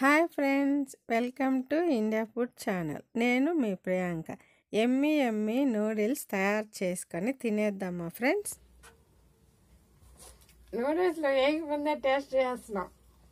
hi friends welcome to India food channel నేను మీ ప్రియాంక ఎమ్మి ఎమ్మి noodles తయారు చేసుకొని తినేద్దామా ఫ్రెండ్స్ నూడిల్స్లో ఏగిపోయిందే టేస్ట్ చేస్తున్నాం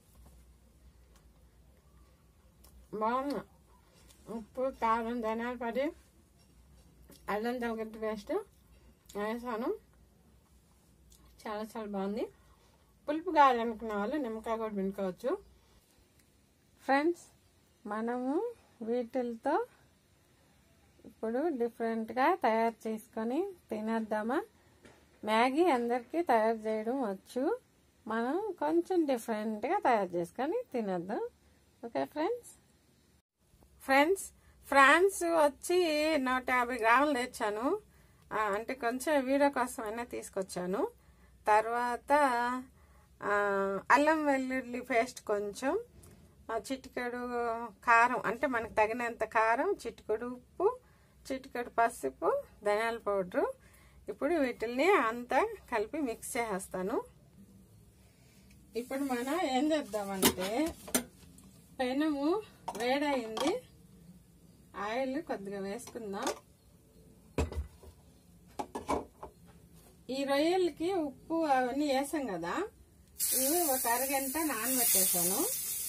బాగున్నా ఉప్పు కారం ధనియాల పొడి అల్లం తగ్గట్టు పేస్ట్ వేసాను చాలా చాలా బాగుంది పులుపు కావాలనుకున్న వాళ్ళు నిమ్మకాయ కూడా పిండుకోవచ్చు ఫ్రెండ్స్ మనము వీటితో ఇప్పుడు డిఫరెంట్గా తయారు చేసుకొని తినేద్దామా మ్యాగీ అందరికీ తయారు చేయడం వచ్చు మనం కొంచెం డిఫరెంట్గా తయారు చేసుకొని తినేద్దాం ఓకే ఫ్రెండ్స్ ఫ్రెండ్స్ ఫ్రాన్స్ వచ్చి నూట యాభై గ్రాములు తెచ్చాను ఆ, అంటే కొంచెం వీడియో కోసమైనా తీసుకొచ్చాను తర్వాత ఆ, అల్లం వెల్లుల్లి పేస్ట్ కొంచెం ఆ, చిటికెడు కారం అంటే మనకు తగినంత కారం చిటికెడు ఉప్పు చిటికెడు పసుపు ధనియాల పౌడరు ఇప్పుడు వీటిల్ని అంతా కలిపి మిక్స్ చేసేస్తాను ఇప్పుడు మనం ఏం చేద్దామంటే పెనము వేడయింది ఆయిల్ కొద్దిగా వేసుకుందాం ఈ రొయ్యలకి ఉప్పు అవన్నీ వేసాం కదా ఇవి ఒక అరగంట నానబెట్టేసాను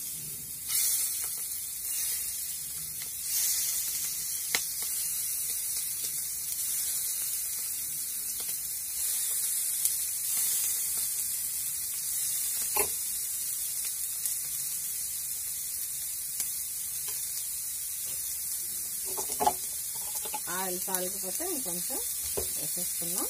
ఆయిల్ సాలిపోతే ఇంకొంచెం వేసేసుకున్నాం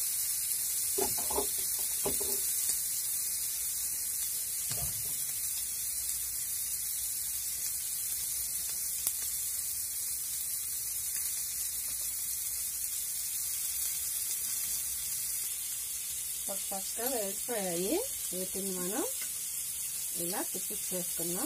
ఒక పక్క వేసిపోయాయి వీటిని మనం ఇలా తిప్పించేసుకున్నాం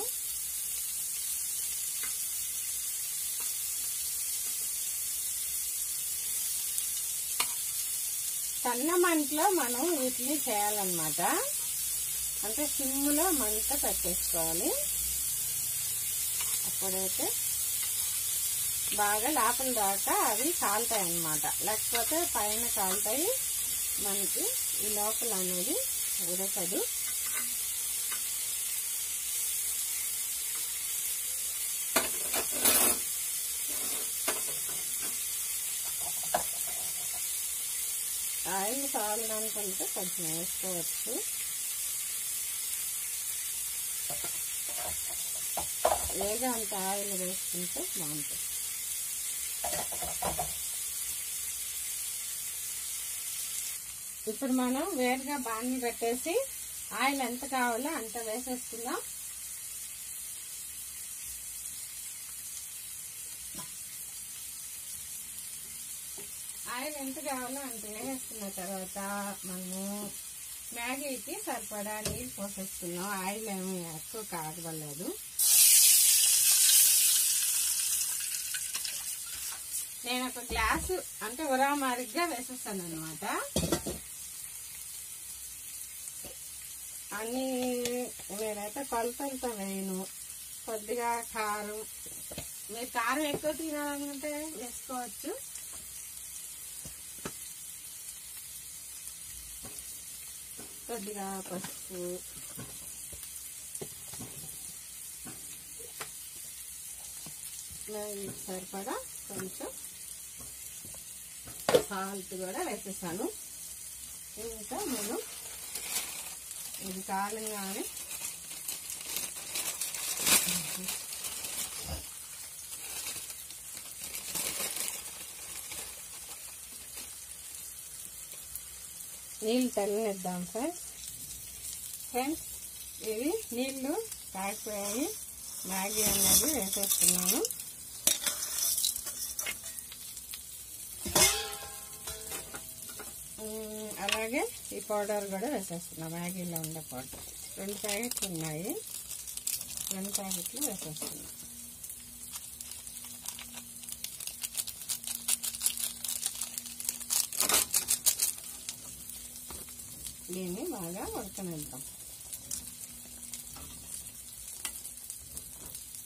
సన్న మంటలో మనం వీటిని చేయాలన్నమాట అంటే సిమ్లో మంట పెట్టేసుకోవాలి అప్పుడైతే బాగా లోపల దాకా అవి కాలుతాయి అన్నమాట లేకపోతే పైన కాలుతాయి మనకి ఈ లోపల అనేది ఉడకదు ఆయిల్ కావాలనుకుంటే కొంచెం వేసుకోవచ్చు వేగా అంత ఆయిల్ వేసుకుంటే బాగుంటుంది ఇప్పుడు మనం వేరుగా బాణీ పెట్టేసి ఆయిల్ ఎంత కావాలో అంత వేసేసుకుందాం ఆయిల్ ఎంత కావాలో అంత వేసేసుకున్న తర్వాత మనము మ్యాగీకి సరిపడా నీళ్ళు పోసేసుకున్నాం ఆయిల్ ఏమి ఎక్కువ కాగవలేదు నేను ఒక గ్లాసు అంటే ఉరామారిగ్గా వేసేస్తాను అనమాట అన్ని నేనైతే కొలతలతో వేయను కొద్దిగా కారం మీరు కారం ఎక్కువ తినాలనుకుంటే వేసుకోవచ్చు కొద్దిగా పసుపు సరిపడా కొంచెం సాల్ట్ కూడా వేసేసాను ఇంకా మనం ఇది కాలంగానే నీళ్ళు తల్లినిద్దాం ఫ్రెండ్స్ ఫ్రెండ్స్ ఇవి నీళ్ళు కాగిపోయాయి మ్యాగీ అనేది వేసేస్తున్నాను అలాగే ఈ పౌడర్ కూడా వేసేస్తున్నాం మ్యాగీలో ఉండే పౌడర్ రెండు ప్యాకెట్లు ఉన్నాయి రెండు ప్యాకెట్లు వేసేస్తున్నాం దీన్ని బాగా ఉడకనిద్దాం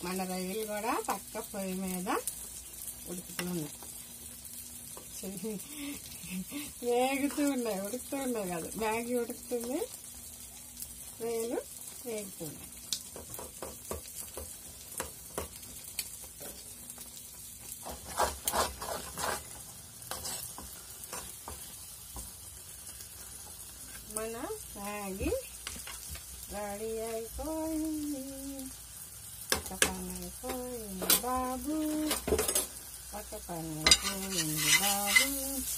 మన రొయ్యలు కూడా పక్క పొయ్యి మీద ఉడుకుతున్నాయి చెయ్యి వేగుతూ ఉన్నాయి ఉడుకుతూ ఉన్నాయి కదా మ్యాగీ ఉడుకుతుంది రొయ్యలు వేగుతున్నాయి మన మ్యాగీ రెడీ అయిపోయింది పక్క పని అయిపోయింది బాబు పక్క పని అయిపోయింది బాబు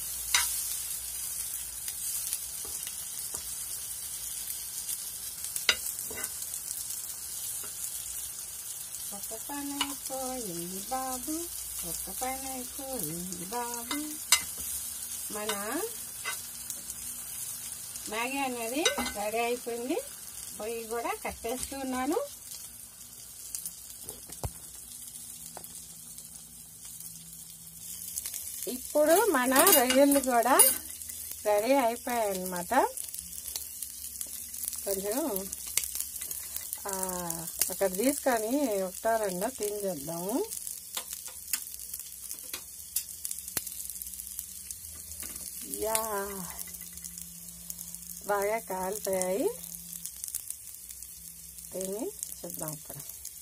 పక్క పని అయిపోయింది బాబు పక్క పని అయిపోయింది బాబు మన మ్యాగీ అనేది రెడీ అయిపోయింది పొయ్యి కూడా కట్టేస్తున్నాను ఇప్పుడు మన రొయ్యలు కూడా రెడీ అయిపోయాయి అన్నమాట కొంచెం ఆ, అక్కడ తీసుకొని ఒకటో రెండో తినేద్దాము యా బాగా కాలిపోయాయి తిని చూద్దాం ఇప్పుడు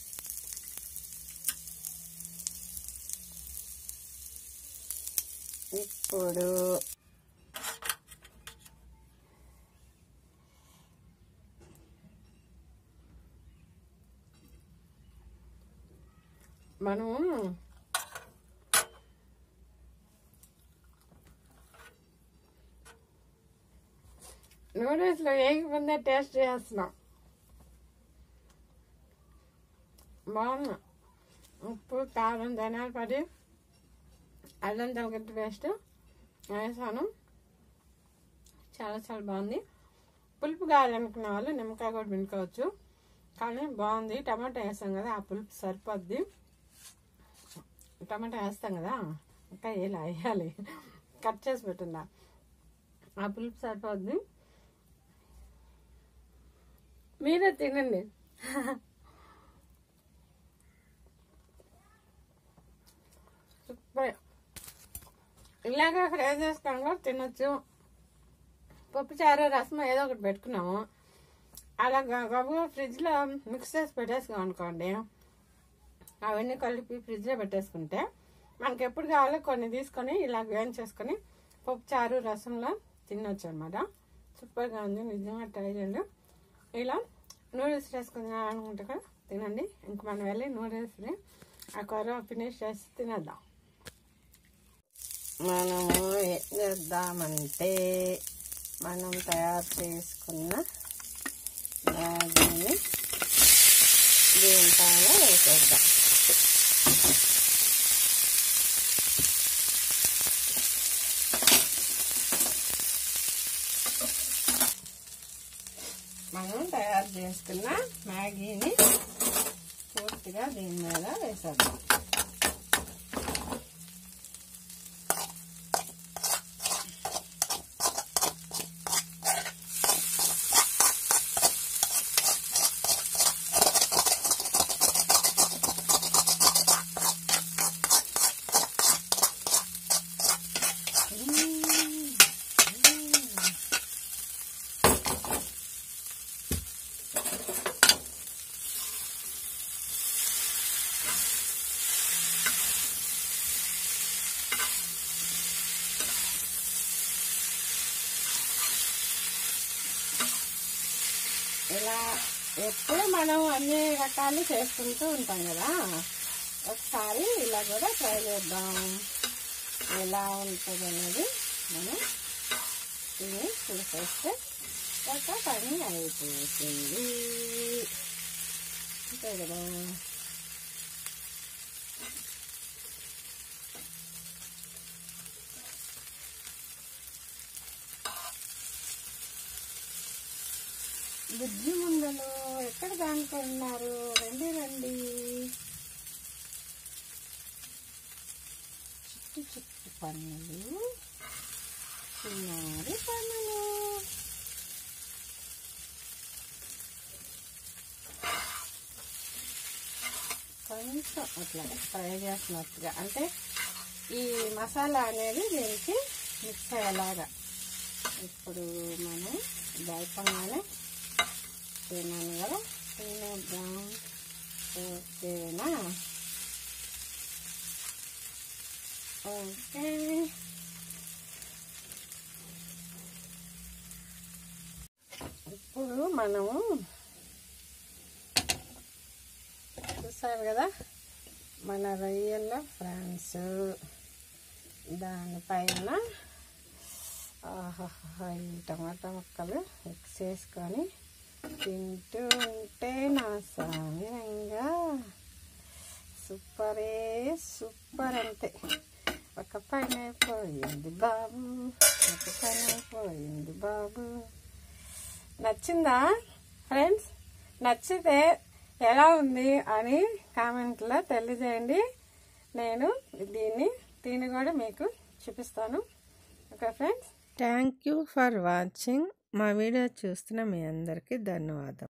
ఇప్పుడు మనం నూడిల్స్లో ఏగిపోయిందే టేస్ట్ చేస్తున్నాం బాగుంది ఉప్పు కారం ధనియాల పొడి అల్లం తలగట్టు పేస్ట్ వేసాను చాలా చాలా బాగుంది పులుపు కావాలనుకున్న వాళ్ళు నిమ్మకాయ కూడా పిండుకోవచ్చు కానీ బాగుంది టమాటా వేస్తాం కదా ఆ పులుపు సరిపోద్ది టమాటా వేస్తాం కదా ఇంకా ఇలా వేయాలి కట్ చేసి పెట్టుందా ఆ పులుపు సరిపోద్ది మీరే తినండి సూపర్ ఇలాగ ఫ్రై చేసుకొని కూడా తినొచ్చు పప్పుచారు రసం ఏదో ఒకటి పెట్టుకున్నాము అలా గబగబా ఫ్రిడ్జ్లో మిక్స్ చేసి పెట్టేసుకున్నాం అనుకోండి అవన్నీ కలిపి ఫ్రిడ్జ్లో పెట్టేసుకుంటే మనకి ఎప్పుడు కావాలో కొన్ని తీసుకొని ఇలా వేయించేసుకొని పప్పుచారు రసంలో తినొచ్చు అనమాట సూపర్గా ఉంది నిజంగా ట్రై చేయండి ఇలా నూడిల్స్ చేసుకుని అనుకుంటే కూడా తినండి ఇంక మనం వెళ్ళి నూడిల్స్ని ఆ కూర ఫినిష్ చేసి తినేద్దాం మనము ఏం చేద్దామంటే మనం తయారు చేసుకున్న మ్యాగీని దీనిపైన వేసేద్దాం మనం తయారు చేసుకున్న మ్యాగీని పూర్తిగా దీని మీద వేసేద్దాం ఇలా ఎప్పుడు మనం అన్ని రకాలు చేసుకుంటూ ఉంటాం కదా ఒకసారి ఇలా కూడా ట్రై చేద్దాం ఎలా ఉంటుంది అనేది మనం తిని చూసేస్తే ఒక పని అయిపోతుంది అంతే కదా బుద్ధి ముందలు ఎక్కడ దానుకున్నారు రండి రండి చుట్టు చుట్టు పన్నులు చిన్నారి పన్నులు కొంచెం అట్లా ఫ్రై చేసినట్టుగా అంటే ఈ మసాలా అనేది దీనికి మిక్స్ అయ్యేలాగా ఇప్పుడు మనం బయటగానే తిన్నాను కదా తినేద్దాం ఓకేనా ఓకే ఇప్పుడు మనము చూసారు కదా మన రొయ్యల ఫ్రాన్స్ దానిపైన ఆహాహా ఈ టమాటా ముక్కలు మిక్స్ చేసుకొని తింటూ ఉంటే నా సామిరంగా సూపరే సూపర్ అంతే ఒక పని అయిపోయింది బాబు ఒక పని అయిపోయింది బాబు నచ్చిందా ఫ్రెండ్స్ నచ్చితే ఎలా ఉంది అని కామెంట్లో తెలియజేయండి నేను దీన్ని దీన్ని కూడా మీకు చూపిస్తాను okay friends thank you for watching మా వీడియో చూస్తున్న మీ అందరికీ ధన్యవాదం